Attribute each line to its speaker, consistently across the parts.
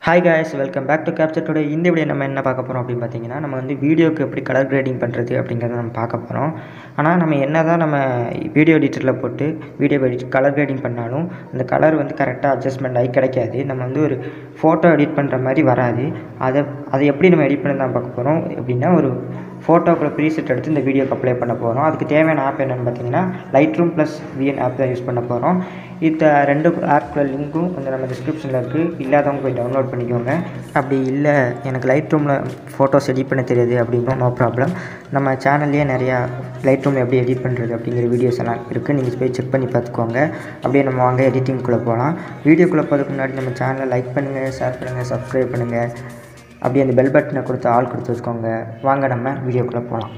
Speaker 1: hi guys welcome back to capture today இந்த video நம்ம என்ன பார்க்க போகிறோம் அப்படின்னு பார்த்தீங்கன்னா நம்ம வந்து வீடியோக்கு எப்படி கலர் கிரேடிங் பண்ணுறது அப்படிங்கிறத நம்ம பார்க்க போகிறோம் ஆனால் நம்ம என்ன தான் நம்ம வீடியோ எடிட்டரில் போட்டு வீடியோ எடிட் கலர் கிரேடிங் பண்ணாலும் அந்த கலர் வந்து கரெக்டாக அட்ஜஸ்ட்மெண்ட் ஆகி கிடைக்காது நம்ம வந்து ஒரு ஃபோட்டோ எடிட் பண்ணுற மாதிரி வராது அதை அதை எப்படி நம்ம எடிட் பண்ணி தான் பார்க்க போகிறோம் எப்படின்னா ஒரு ஃபோட்டோக்குள்ள ப்ரீசெட் எடுத்து இந்த வீடியோக்கு அப்ளை பண்ண போகிறோம் அதுக்கு தேவையான ஆப் என்னென்னு பார்த்தீங்கன்னா Lightroom plus VN app தான் யூஸ் பண்ண போகிறோம் இந்த ரெண்டு ஆப்குள்ள லிங்க்கும் வந்து நம்ம டிஸ்கிரிப்ஷனில் இருக்குது இல்லாதவங்க போய் டவுன்லோட் பண்ணிக்கோங்க அப்படி இல்லை எனக்கு லைட் ரூமில் ஃபோட்டோஸ் எடிட் பண்ண தெரியாது அப்படின்னா நோ ப்ராப்ளம் நம்ம சேனல்லையே நிறையா லைட் ரூமில் எப்படி எடிட் பண்ணுறது அப்படிங்கிற வீடியோஸ் எல்லாம் இருக்குது நீங்கள் போய் செக் பண்ணி பார்த்துக்கோங்க அப்படியே நம்ம வாங்க எடிட்டிங்குள்ளே போகலாம் வீடியோக்குள்ளே போகிறதுக்கு முன்னாடி நம்ம சேனலை லைக் பண்ணுங்கள் ஷேர் பண்ணுங்கள் சப்ஸ்கிரைப் பண்ணுங்கள் அப்படியே அந்த பெல் பட்டனை கொடுத்து ஆள் கொடுத்து வச்சுக்கோங்க வாங்க நம்ம வீடியோக்குள்ளே போகலாம்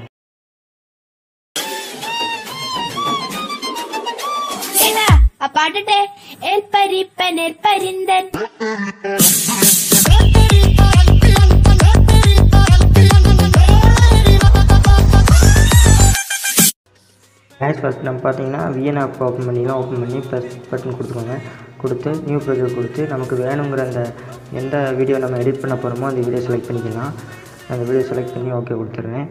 Speaker 2: ஏன்னா, அப்பாடடே ஏற்பரிப்பன் ஏற்பரிந்தன்
Speaker 1: கேஷ் ஃபஸ்ட் நம்ம பார்த்தீங்கன்னா விஎன் ஆப் ஓப்பன் பண்ணிக்கலாம் ஓப்பன் பண்ணி ப்ளஸ் பட்டன் கொடுத்துக்கோங்க கொடுத்து நியூ ப்ராஜெக்ட் கொடுத்து நமக்கு வேணுங்கிற அந்த எந்த வீடியோ நம்ம எடிட் பண்ண போகிறோமோ அந்த வீடியோ செலக்ட் பண்ணிக்கலாம் அந்த வீடியோ செலக்ட் பண்ணி ஓகே கொடுத்துட்றேன்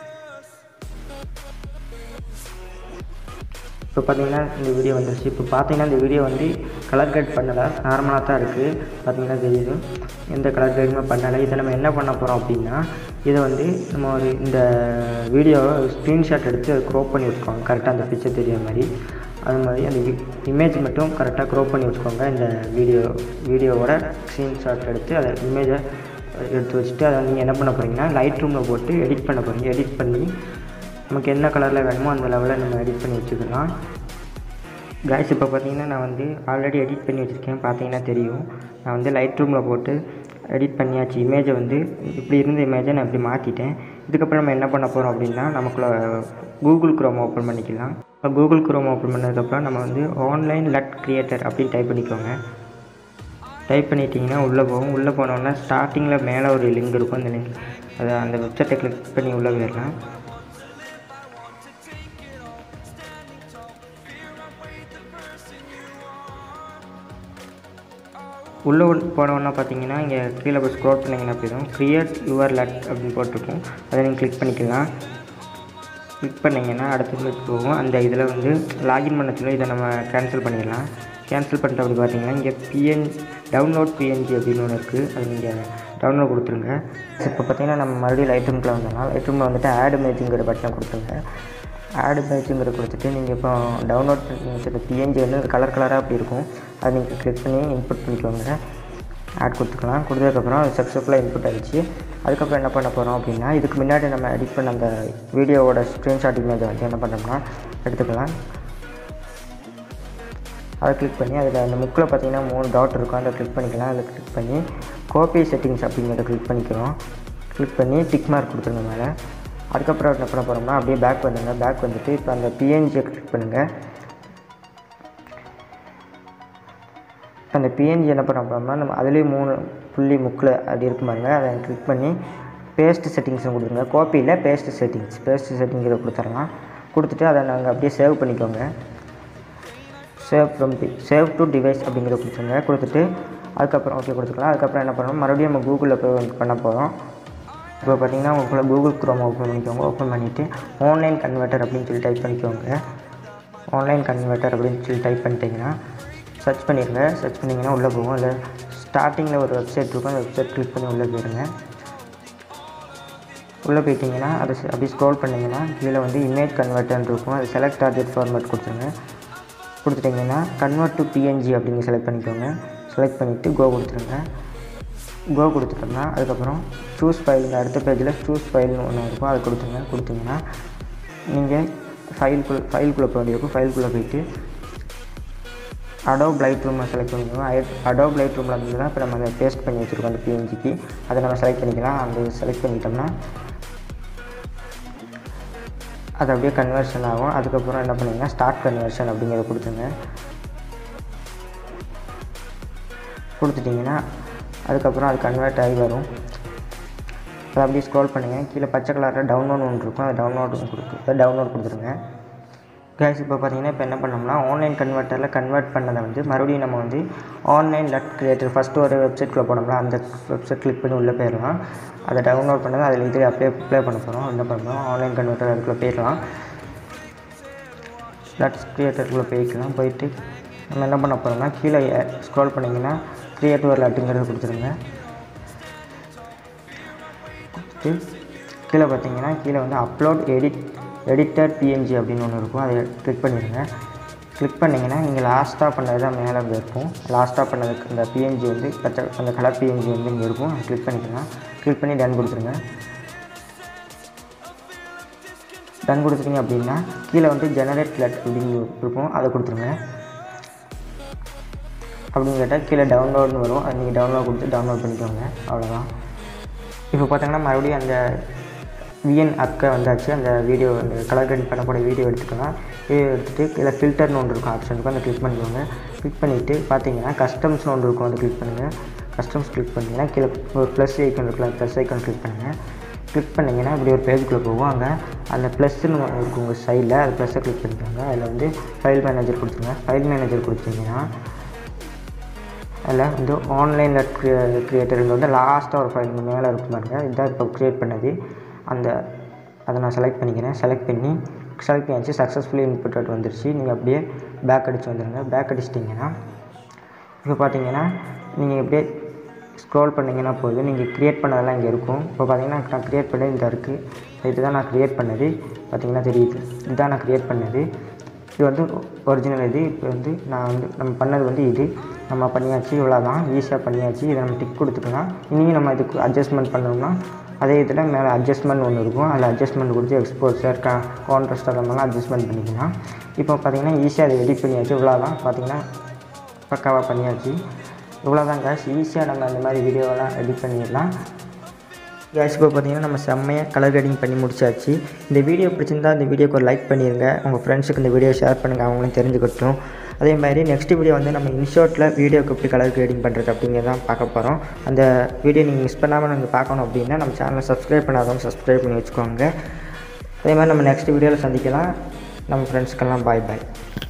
Speaker 1: இப்போ பார்த்தீங்கன்னா இந்த வீடியோ வந்துருச்சு இப்போ பார்த்தீங்கன்னா இந்த வீடியோ வந்து கலர் கிரேட் பண்ணலை நார்மலாக தான் இருக்குது பார்த்தீங்கன்னா தெரியுது எந்த கலர் கிரேடுமே பண்ணலை இதை நம்ம என்ன பண்ண போகிறோம் அப்படின்னா இதை வந்து நம்ம ஒரு இந்த வீடியோவை ஸ்க்ரீன்ஷாட் எடுத்து அதை க்ரோப் பண்ணி வச்சுக்கோங்க கரெக்டாக அந்த பிக்சர் தெரியுற மாதிரி அது மாதிரி அந்த இமேஜ் மட்டும் கரெக்டாக க்ரோப் பண்ணி வச்சுக்கோங்க இந்த வீடியோ வீடியோவோட ஸ்க்ரீன்ஷாட் எடுத்து அதை இமேஜை எடுத்து வச்சுட்டு அதை நீங்கள் என்ன பண்ண போகிறீங்கன்னா லைட் ரூமில் போட்டு எடிட் பண்ண போகிறீங்க எடிட் பண்ணி நமக்கு என்ன கலரில் வேணுமோ அந்த லெவலில் நம்ம எடிட் பண்ணி வச்சுக்கலாம் கைஸ் இப்போ பார்த்தீங்கன்னா நான் வந்து ஆல்ரெடி எடிட் பண்ணி வச்சுருக்கேன் பார்த்தீங்கன்னா தெரியும் நான் வந்து லைட் ரூமில் போட்டு எடிட் பண்ணியாச்சு இமேஜை வந்து இப்படி இருந்த இமேஜை நான் இப்படி மாற்றிட்டேன் இதுக்கப்புறம் நம்ம என்ன பண்ண போகிறோம் அப்படின்னா நமக்குள்ள கூகுள் குரோம் ஓப்பன் பண்ணிக்கலாம் இப்போ கூகுள் குரோம் ஓப்பன் பண்ணதுக்கப்புறம் நம்ம வந்து ஆன்லைன் லட் கிரியேட்டர் அப்படின்னு டைப் பண்ணிக்கோங்க டைப் பண்ணிட்டீங்கன்னா உள்ளே போகும் உள்ளே போனோன்னா ஸ்டார்டிங்கில் மேலே ஒரு லிங்க் இருக்கும் அந்த லிங்க் அதை அந்த வெப்சைட்டை கிளிக் பண்ணி உள்ளே போயிடலாம் உள்ளே போனோன்னா பார்த்தீங்கன்னா இங்கே கீழே போய் ஸ்க்ரோல் பண்ணிங்கன்னா போயிடும் க்ரியேட் யுவர் லட் அப்படின்னு போட்டிருக்கும் அதை நீங்கள் கிளிக் பண்ணிக்கலாம் கிளிக் பண்ணிங்கன்னா அடுத்த பேஜ் போகும் அந்த இதில் வந்து லாகின் பண்ண சொல்லி இதை நம்ம கேன்சல் பண்ணிடலாம் கேன்சல் பண்ணிட்டு அப்படி பார்த்தீங்கன்னா இங்கே பிஎன் டவுன்லோட் பிஎன்ஜி அப்படின்னு ஒன்று இருக்குது அது நீங்கள் டவுன்லோட் கொடுத்துருங்க இப்போ பார்த்தீங்கன்னா நம்ம மறுபடியும் லைட் ரூமில் வந்தோம்னா லைட் ரூமில் வந்துட்டு ஆட் மேஜுங்கிற பட்டனை கொடுத்துருங்க ஆடு மேட்சுங்கிற கொடுத்துட்டு நீங்கள் இப்போ டவுன்லோட் பண்ணி வச்சுருக்க பிஎன்ஜி வந்து கலர் கலராக அப்படி இருக்கும் அதை நீங்கள் கிளிக் பண்ணி இன்புட் பண்ணிக்கோங்க ஆட் கொடுத்துக்கலாம் கொடுத்ததுக்கப்புறம் அது சக்ஸஸ்ஃபுல்லாக இன்புட் ஆகிடுச்சு அதுக்கப்புறம் என்ன பண்ண போகிறோம் அப்படின்னா இதுக்கு முன்னாடி நம்ம எடிட் பண்ண அந்த வீடியோவோட ஸ்க்ரீன்ஷாட் இமேஜை வந்து என்ன பண்ணோம்னா எடுத்துக்கலாம் அதை கிளிக் பண்ணி அதில் அந்த முக்கில் பார்த்தீங்கன்னா மூணு டாட் இருக்கும் அதை கிளிக் பண்ணிக்கலாம் அதில் கிளிக் பண்ணி கோபி செட்டிங்ஸ் அப்படிங்கிறத கிளிக் பண்ணிக்கிறோம் கிளிக் பண்ணி டிக் மார்க் கொடுத்துருங்க மேலே அதுக்கப்புறம் என்ன பண்ண போகிறோம்னா அப்படியே பேக் வந்துங்க பேக் வந்துட்டு இப்போ அந்த பிஎன்ஜியை கிளிக் பண்ணுங்கள் அந்த பிஎன்ஜி என்ன பண்ண போகிறோம்னா நம்ம அதுலேயும் மூணு புள்ளி முக்கில் அது இருக்கு பாருங்க அதை கிளிக் பண்ணி பேஸ்ட் செட்டிங்ஸும் கொடுத்துருங்க கோப்பியில் பேஸ்ட் செட்டிங்ஸ் பேஸ்ட் செட்டிங் இதை கொடுத்துடலாம் கொடுத்துட்டு அதை நாங்கள் அப்படியே சேவ் பண்ணிக்கோங்க save from save to device அப்படிங்கிறத கொடுத்துருங்க கொடுத்துட்டு அதுக்கப்புறம் ஓகே கொடுத்துக்கலாம் அதுக்கப்புறம் என்ன பண்ணணும் மறுபடியும் நம்ம கூகுளில் போய் பண்ண போகிறோம் இப்போ பார்த்தீங்கன்னா உங்களுக்குள்ள கூகுள் க்ரோம் ஓப்பன் பண்ணிக்கோங்க ஓப்பன் பண்ணிவிட்டு ஆன்லைன் கன்வெர்ட்டர் அப்படின்னு சொல்லி டைப் பண்ணிக்கோங்க ஆன்லைன் கன்வெர்ட்டர் அப்படின்னு சொல்லி டைப் பண்ணிட்டீங்கன்னா சர்ச் பண்ணிடுங்க சர்ச் பண்ணிங்கன்னா உள்ளே போகும் அதில் ஸ்டார்டிங்கில் ஒரு வெப்சைட் இருக்கும் அந்த வெப்சைட் கிளிக் பண்ணி உள்ளே போயிடுங்க உள்ளே போயிட்டீங்கன்னா அதை அப்படி ஸ்க்ரோல் பண்ணிங்கன்னா கீழே வந்து இமேஜ் கன்வெர்ட்டர்னு இருக்கும் அது செலக்ட் டார்கெட் ஃபார்மேட் கொடுத்துருங்க கொடுத்துட்டிங்கன்னா கன்வெர்ட் டு பிஎன்ஜி அப்படிங்க செலக்ட் பண்ணிக்கோங்க செலக்ட் பண்ணிவிட்டு கோ கொடுத்துருங்க கோ கொடுத்துட்டோம்னா அதுக்கப்புறம் சூஸ் ஃபைல் அடுத்த பேஜில் சூஸ் ஃபைல்னு ஒன்று இருக்கும் அதை கொடுத்துங்க கொடுத்தீங்கன்னா நீங்கள் ஃபைல்குள்ளே ஃபைல்குள்ளே போக வேண்டியிருக்கும் ஃபைல்குள்ளே போயிட்டு அடோப் லைட் ரூமை செலக்ட் பண்ணிக்கணும் அடோப் லைட் ரூமில் இருந்து தான் இப்போ நம்ம அதை பேஸ்ட் பண்ணி வச்சுருக்கோம் அந்த பிஎன்ஜிக்கு அதை நம்ம செலக்ட் பண்ணிக்கலாம் அந்த செலக்ட் பண்ணிட்டோம்னா அது அப்படியே கன்வர்ஷன் ஆகும் அதுக்கப்புறம் என்ன பண்ணிங்கன்னா ஸ்டார்ட் கன்வர்ஷன் அப்படிங்கிறத கொடுத்துங்க கொடுத்துட்டிங்கன்னா அதுக்கப்புறம் அது கன்வெர்ட் ஆகி வரும் அதை அப்படியே ஸ்க்ரோல் பண்ணுங்கள் கீழே பச்சை கலரில் டவுன்லோட் ஒன்று இருக்கும் அது டவுன்லோட் கொடுத்து டவுன்லோட் கொடுத்துருங்க கேஸ் இப்போ பார்த்தீங்கன்னா இப்போ என்ன பண்ணோம்னா ஆன்லைன் கன்வெர்ட்டரில் கன்வெர்ட் பண்ணதை வந்து மறுபடியும் நம்ம வந்து ஆன்லைன் லட் கிரியேட்டர் ஃபஸ்ட்டு ஒரு வெப்சைட்குள்ளே போனோம்னா அந்த வெப்சைட் கிளிக் பண்ணி உள்ளே போயிடலாம் அதை டவுன்லோட் பண்ணது அதில் இது அப்ளை அப்ளை பண்ண போகிறோம் என்ன பண்ணுறோம் ஆன்லைன் கன்வெர்ட்டர் அதுக்குள்ளே போயிடலாம் லட்ஸ் கிரியேட்டருக்குள்ளே போய்க்கலாம் போயிட்டு நம்ம என்ன பண்ண போகிறோம்னா கீழே ஸ்க்ரோல் பண்ணிங்கன்னா கிரியேட் ஒரு லட்டுங்கிறது கொடுத்துருங்க கொடுத்துட்டு கீழே பார்த்தீங்கன்னா கீழே வந்து அப்லோட் எடிட் எடிட்டர் பிஎன்ஜி அப்படின்னு ஒன்று இருக்கும் அதை கிளிக் பண்ணிடுங்க கிளிக் பண்ணிங்கன்னா நீங்கள் லாஸ்ட்டாக பண்ணது தான் மேலே அங்கே இருக்கும் லாஸ்ட்டாக பண்ணதுக்கு அந்த பிஎன்ஜி வந்து பச்சை அந்த கலர் பிஎன்ஜி வந்து இங்கே இருக்கும் அதை கிளிக் பண்ணிக்கலாம் கிளிக் பண்ணி டன் கொடுத்துருங்க டன் கொடுத்துட்டீங்க அப்படின்னா கீழே வந்து ஜெனரேட் லெட் அப்படின்னு இருக்கும் அதை கொடுத்துருங்க அப்படின்னு கேட்டால் கீழே டவுன்லோட்னு வரும் அது நீங்கள் டவுன்லோட் கொடுத்து டவுன்லோட் பண்ணிக்கோங்க அவ்வளோதான் இப்போ பார்த்தீங்கன்னா மறுபடியும் அந்த விஎன் அக்கை வந்தாச்சு அந்த வீடியோ அந்த கலர் கிரேட் பண்ணக்கூடிய வீடியோ எடுத்துக்கலாம் வீடியோ எடுத்துகிட்டு கீழே ஃபில்டர்னு ஒன்று இருக்கும் ஆப்ஷன் இருக்கும் அதை கிளிக் பண்ணிக்கோங்க கிளிக் பண்ணிவிட்டு பார்த்தீங்கன்னா கஸ்டம்ஸ்னு ஒன்று இருக்கும் அதை கிளிக் பண்ணுங்கள் கஸ்டம்ஸ் கிளிக் பண்ணிங்கன்னா கீழே ஒரு ப்ளஸ் ஐக்கன் இருக்குல்ல ப்ளஸ் ஐக்கன் கிளிக் பண்ணுங்கள் கிளிக் பண்ணிங்கன்னா இப்படி ஒரு பேஜுக்குள்ளே போகும் அங்கே அந்த ப்ளஸ்ன்னு இருக்கும் உங்கள் சைடில் அது ப்ளஸ்ஸை கிளிக் பண்ணிக்கோங்க அதில் வந்து ஃபைல் மேனேஜர் கொடுத்துருங்க ஃபைல் மேனேஜர் கொடுத்தீங்கன்னா அதில் வந்து ஆன்லைன் நெட் க்ரியேட்டர் வந்து லாஸ்ட்டாக ஒரு ஃபைல் மேலே இருக்கும் பாருங்க இதான் இப்போ க்ரியேட் பண்ணது அந்த அதை நான் செலக்ட் பண்ணிக்கிறேன் செலக்ட் பண்ணி செலக்ட் பண்ணியாச்சு சக்ஸஸ்ஃபுல்லி இன்புட் வந்துருச்சு நீங்கள் அப்படியே பேக் அடித்து வந்துடுங்க பேக் அடிச்சிட்டிங்கன்னா இப்போ பார்த்தீங்கன்னா நீங்கள் அப்படியே ஸ்க்ரோல் பண்ணிங்கன்னா போதும் நீங்கள் க்ரியேட் பண்ணதெல்லாம் இங்கே இருக்கும் இப்போ பார்த்தீங்கன்னா நான் க்ரியேட் பண்ணது இந்த இருக்குது இதுதான் நான் க்ரியேட் பண்ணது பார்த்தீங்கன்னா தெரியுது இதுதான் நான் க்ரியேட் பண்ணது இது வந்து ஒரிஜினல் இது இப்போ வந்து நான் வந்து நம்ம பண்ணது வந்து இது நம்ம பண்ணியாச்சு இவ்வளோ தான் ஈஸியாக பண்ணியாச்சு இதை நம்ம டிக் கொடுத்துக்கலாம் இனியும் நம்ம இதுக்கு அட்ஜஸ்ட்மெண்ட் பண்ணோம்னா அதே இதில் மேலே அட்ஜஸ்ட்மெண்ட் ஒன்று இருக்கும் அதில் அட்ஜஸ்ட்மெண்ட் கொடுத்து எக்ஸ்போர்ட்ஸர் கா கான்ட்ராஸ்ட் அந்த மாதிரிலாம் அட்ஜஸ்ட்மெண்ட் பண்ணிக்கலாம் இப்போ பார்த்தீங்கன்னா ஈஸியாக அதை எடிட் பண்ணியாச்சு இவ்வளோ தான் பார்த்தீங்கன்னா பக்காவாக பண்ணியாச்சு இவ்வளோ தான் கேஷ் ஈஸியாக நம்ம அந்த மாதிரி வீடியோவெல்லாம் எடிட் பண்ணிடலாம் கேஷ் இப்போ பார்த்தீங்கன்னா நம்ம செம்மையாக கலர் கிரேடிங் பண்ணி முடிச்சாச்சு இந்த வீடியோ பிடிச்சிருந்தா இந்த வீடியோக்கு ஒரு லைக் பண்ணிடுங்க உங்கள் ஃப்ரெண்ட்ஸுக்கு இந்த வீடியோ ஷேர் பண்ணுங்கள் அவங்களும் தெரிஞ்சுக்கட்டும் அதே மாதிரி நெக்ஸ்ட் வீடியோ வந்து நம்ம இன்ஷார்ட்டில் வீடியோக்கு எப்படி கலர் கிரேடிங் பண்ணுறது அப்படிங்கிறதான் பார்க்க போகிறோம் அந்த வீடியோ நீங்கள் மிஸ் பண்ணாமல் நீங்கள் பார்க்கணும் அப்படின்னா நம்ம சேனலை சப்ஸ்கிரைப் பண்ணாதவங்க சப்ஸ்கிரைப் பண்ணி வச்சுக்கோங்க அதே மாதிரி நம்ம நெக்ஸ்ட் வீடியோவில் சந்திக்கலாம் நம்ம ஃப்ரெண்ட்ஸ்க்கெல்லாம் பாய் பாய்